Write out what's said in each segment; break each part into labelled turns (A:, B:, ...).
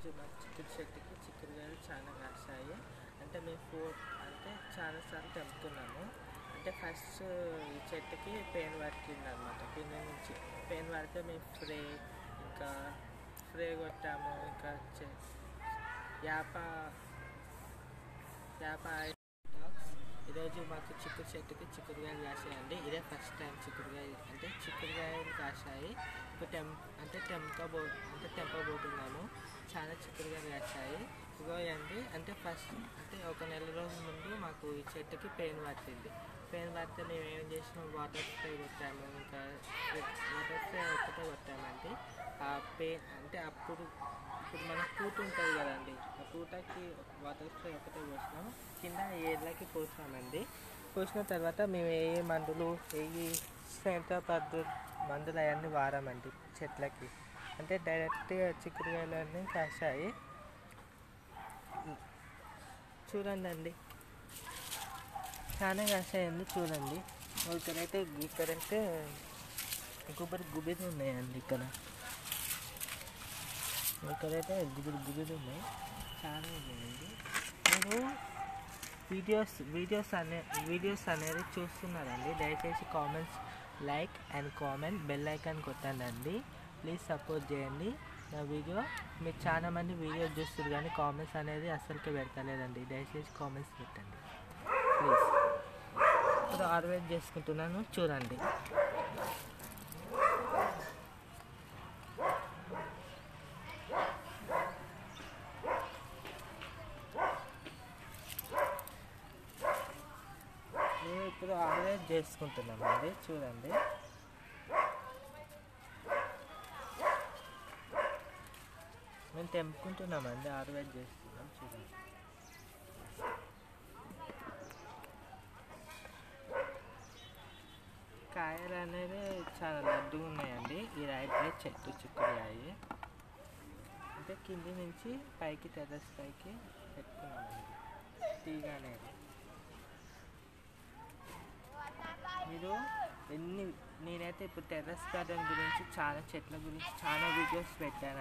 A: ఈరోజు మా చిక్కుడు చెట్టుకి చిక్కుడుకాయలు చాలా కాస్తాయి అంటే మేము ఫోర్ అంటే చాలాసార్లు తెంపుకున్నాము అంటే ఫస్ట్ ఈ చెట్టుకి పెయిన్ పట్టింది అనమాట కింద నుంచి పెయిన్ పడితే మేము స్ప్రే ఇంకా స్ప్రే కొట్టాము ఇంకా చె- యాప యాప ఈరోజు మాకు చిక్కుడు చెట్టుకి చిక్కుడుకాయలు కాసాయండి ఇదే ఫస్ట్ టైం చిక్కుడుకాయలు అంటే చిక్కుడుకాయలు కాసాయి ఇప్పుడు టెం అంటే తెంపబో అంటే తెంపబోతున్నాము చాలా చిక్కుడుకాయలు కాసాయి ఇగోయండి అంటే ఫస్ట్ అంటే ఒక నెల రోజుల ముందు మాకు ఈ చెట్టుకి పెయిన్ పట్టింది పెయిన్ పడితే మేము ఏం చేసినాం వాటర్ స్ప్రే కొట్టాము ఇంకా వాటర్ స్ప్రే ఒక్కటే కొట్టామండి ఆ పెయిన్ అంటే అప్పుడు ఇప్పుడు మన పూట ఉంటుంది కదండి ఆ పూటకి వాటర్ స్ప్రే ఒకటే పోసినాం కింద ఏళ్ళకి పోసినామండి పోసిన తర్వాత మేము ఏ ఏ మందులు ఏ సేంద్ర పద్ధతి మందులు అవన్నీ వాడామండి చెట్లకి అంటే డైరెక్ట్గా చిక్కుడుకాయలన్నీ కాసాయి చూడండి అండి చాలా కాసాయండి చూడండి ఇక్కడైతే ఇక్కడైతే గుబురు గుబిరి ఉన్నాయండి ఇక్కడ ఇక్కడైతే గుబురు గుబురు ఉన్నాయి చాలా ఉన్నాయండి మీరు వీడియోస్ వీడియోస్ అనే వీడియోస్ అనేది చూస్తున్నారండి దయచేసి comments like and comment bell icon కొట్టండి ప్లీజ్ సపోర్ట్ చేయండి నా వీడియో మీరు చాలా మంది వీడియోస్ చూస్తారు కానీ కామెంట్స్ అనేది అస్సలకి పెడతలేదండి దయచేసి కామెంట్స్ పెట్టండి ప్లీజ్ ఇప్పుడు హార్వెస్ట్ చేసుకుంటున్నాను చూడండి మేము ఇప్పుడు హార్వెస్ట్ చేసుకుంటున్నామండి చూడండి మేము తెంపుకుంటున్నామండి హార్వెస్ట్ చేస్తున్నాం చూడండి కాయలు అనేది చాలా లడ్డుగా ఉన్నాయండి ఈ హైబ్రిడ్ చెట్టు చిక్కుడుకాయి అంటే కింది నుంచి పైకి టెర్రస్ పైకి పెట్టుకున్నామండి తీగ అనేది మీరు ఎన్ని నేనైతే ఇప్పుడు టెర్రస్ గార్డెన్ గురించి చాలా చెట్ల గురించి చాలా వీడియోస్ పెట్టాను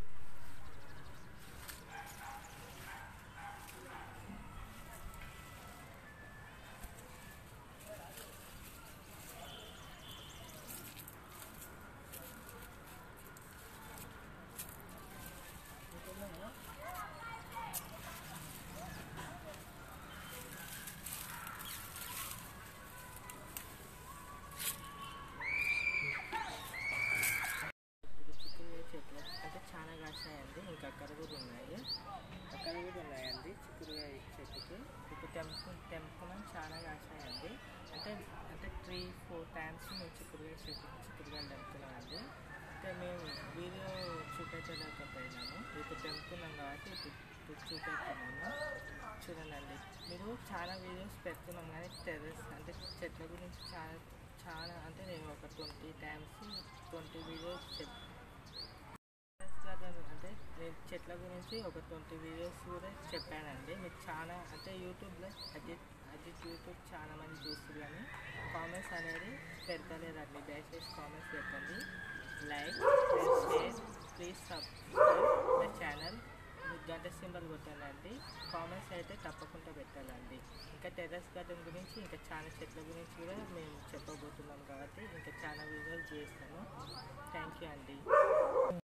A: ఇప్పుడు చిక్కుడుకాయ చెట్లు అంటే చాలా కాసాయండి ఇంకా అక్కడ కూడా ఉన్నాయి అక్కడ కూడా ఉన్నాయండి చిక్కుడుకాయ చెట్టుకి ఇప్పుడు తెంపు తెంపుకున్నాం చాలా కాసాయండి అంటే అంటే త్రీ ఫోర్ టైమ్స్ మేము చిక్కుడుకాయ చెట్టు చిక్కుడుకాయలు తెంపుకున్నామండి అంటే మేము వీడియో చూపించలేకపోయినాము ఇప్పుడు తెంపుకున్నాం కాబట్టి ఇప్పుడు ఇప్పుడు చూపెడుతున్నాము చూడండి మీరు చాలా వీడియోస్ పెడుతున్నాం కానీ టెర్రస్ అంటే చెట్ల గురించి చాలా చాలా అంటే నేను ఒక ట్వంటీ టైమ్స్ ట్వంటీ వీడియోస్ చెప్ టెర్రస్ గార్డెన్ అంటే నేను చెట్ల గురించి ఒక ట్వంటీ వీడియోస్ కూడా చెప్పానండి మీకు చాలా అంటే యూట్యూబ్లో అజిత్ అజిత్ యూట్యూబ్ చాలా మంది చూస్తారు కానీ కామెంట్స్ అనేది పెడతలేదండి దయచేసి కామెంట్స్ పెట్టండి like share please subscribe my channel మీకు గంట సింబల్ కొట్టాలండి కామెంట్స్ అయితే తప్పకుండా పెట్టాలండి ఇంకా టెర్రస్ గార్డెన్ గురించి ఇంకా చాలా చెట్ల గురించి కూడా మేము చెప్పబోతున్నాం కాబట్టి ఇంకా చాలా వీడియోస్ చేస్తాను థ్యాంక్ యూ అండి